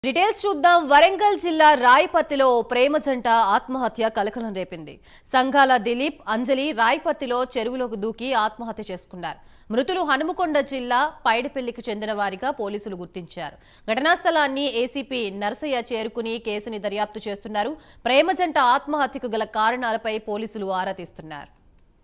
details చూద్దాం వరంగల్ జిల్లా రాయపర్తిలో ఓ ప్రేమ జంట ఆత్మహత్య కలకలం రేపింది సంఘాల దిలీప్ అంజలి రాయపర్తిలో చెరువులోకి దూకి ఆత్మహత్య చేసుకున్నారు మృతులు హనుమకొండ జిల్లా పైడిపెల్లికి చెందిన వారిగా పోలీసులు గుర్తించారు ఘటనా స్థలాన్ని ఏసీపీ నరసయ్య చేరుకుని కేసుని దర్యాప్తు చేస్తున్నారు ప్రేమ జంట ఆత్మహత్యకు గల కారణాలపై పోలీసులు ఆరా తీస్తున్నారు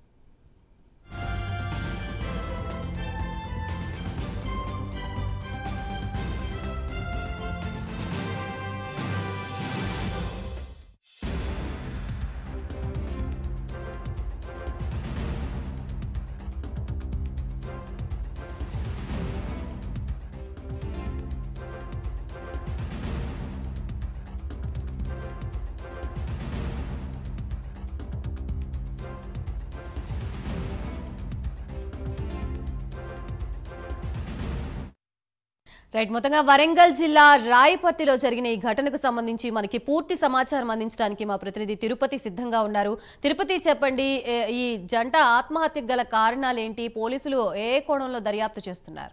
రైట్ మొత్తంగా వరంగల్ జిల్లా రాయపర్తిలో జరిగిన ఈ ఘటనకు సంబంధించి మనకి పూర్తి సమాచారం అందించడానికి మా ప్రతినిధి తిరుపతి సిద్ధంగా ఉన్నారు తిరుపతి చెప్పండి ఏ- ఈ జంట ఆత్మహత్యకు గల కారణాలేంటి పోలీసులు ఏ కోణంలో దర్యాప్తు చేస్తున్నారు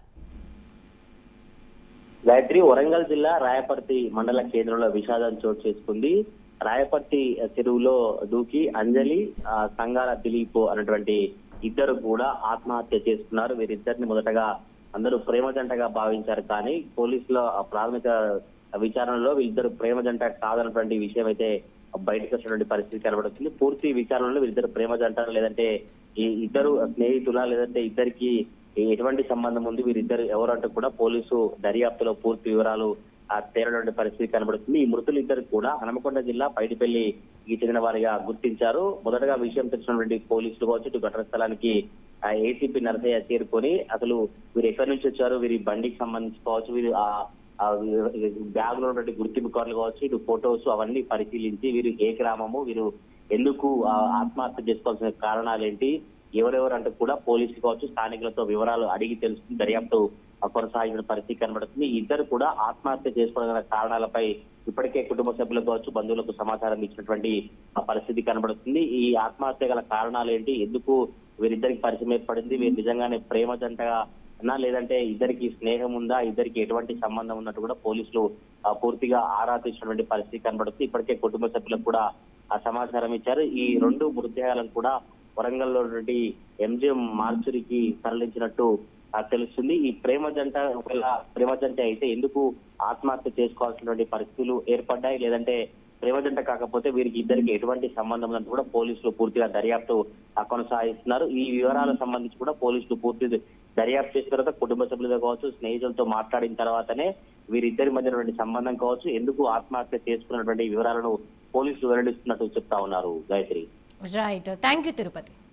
గాయత్రి వరంగల్ జిల్లా రాయపర్తి మండల కేంద్రంలో విషాదం చోటు చేసుకుంది రాయపర్తి చెరువులో దూకి అంజలి ఆ, సంగాల దిలీప్ అన్నటువంటి ఇద్దరు కూడా ఆత్మహత్య చేసుకున్నారు వీరిద్దరిని మొదటగా అందరూ ప్రేమ జంటగా భావించారు కానీ పోలీసుల ఆ ప్రాథమిక విచారణలో వీళ్ళిద్దరు ప్రేమ జంట కాదన్నటువంటి విషయం అయితే బయటకు వచ్చినటువంటి పరిస్థితి కనబడుతుంది పూర్తి విచారణలో వీళ్ళిద్దరు ప్రేమ జంట లేదంటే ఈ ఇద్దరు స్నేహితుల లేదంటే ఇద్దరికి ఎటువంటి సంబంధం ఉంది వీరిద్దరు ఎవరంటూ కూడా పోలీసు దర్యాప్తులో పూర్తి వివరాలు ఆ, తేలటువంటి పరిస్థితి కనబడుతుంది ఈ మృతులు ఇద్దరు కూడా హనుమకొండ జిల్లా పైడిపల్లికి చెందిన వారిగా గుర్తించారు మొదటగా విషయం తెలిసినటువంటి పోలీసులు కావచ్చు ఇటు ఘటన స్థలానికి ఏసీపీ నరసయ్య చేరుకొని అసలు వీరు ఎక్కడి నుంచి వచ్చారు వీరి బండికి సంబంధించి కావచ్చు వీరు ఆ ఆ బ్యాగ్ లో ఉన్నటువంటి గుర్తింపు కార్డులు కావచ్చు ఇటు ఫొటోస్ అవన్నీ పరిశీలించి వీరు ఏ గ్రామము వీరు ఎందుకు ఆ, ఆత్మహత్య చేసుకోవాల్సిన కారణాలు ఏంటి ఎవరెవరు అంటే కూడా పోలీసులు కావచ్చు స్థానికులతో వివరాలు అడిగి తెలుసుకుని దర్యాప్తు ఆ, కొనసాగిన పరిస్థితి కనబడుతుంది ఈ ఇద్దరు కూడా ఆత్మహత్య చేసుకోవడం గల కారణాలపై ఇప్పటికే కుటుంబ సభ్యులకు కావచ్చు బంధువులకు సమాచారం ఇచ్చినటువంటి ఆ పరిస్థితి కనబడుతుంది ఈ ఆత్మహత్య గల కారణాలు ఏంటి ఎందుకు వీరిద్దరికి పరిచయం ఏర్పడింది వీరు నిజంగానే ప్రేమ జంటగా అన్నా లేదంటే ఇద్దరికి స్నేహం ఉందా ఇద్దరికి ఎటువంటి సంబంధం ఉన్నట్టు కూడా పోలీసులు ఆ, పూర్తిగా ఆరా తీసినటువంటి పరిస్థితి కనబడుతుంది ఇప్పటికే కుటుంబ సభ్యులకు కూడా ఆ సమాచారం ఇచ్చారు ఈ రెండు మృతదేహాలను కూడా వరంగల్ లో ఎంజిఎం మార్చురికి తరలించినట్టు ఆ, తెలుస్తుంది ఈ ప్రేమ జంట ఒకవేళ ప్రేమ జంట అయితే ఎందుకు ఆత్మహత్య చేసుకోవాల్సినటువంటి పరిస్థితులు ఏర్పడ్డాయి లేదంటే ప్రేమ జంట కాకపోతే వీరికి ఇద్దరికి ఎటువంటి సంబంధం ఉందంటూ కూడా పోలీసులు పూర్తిగా దర్యాప్తు ఆ, కొనసాగిస్తున్నారు ఈ వివరాలకు సంబంధించి కూడా పోలీసులు పూర్తి దర్యాప్తు చేసిన తర్వాత కుటుంబ సభ్యులతో కావచ్చు స్నేహితులతో మాట్లాడిన తర్వాతనే వీరిద్దరి మధ్య ఉన్నటువంటి సంబంధం కావచ్చు ఎందుకు ఆత్మహత్య చేసుకున్నటువంటి వివరాలను పోలీసులు వెల్లడిస్తున్నట్టు చెప్తా ఉన్నారు Gayatri right thank you Tirupati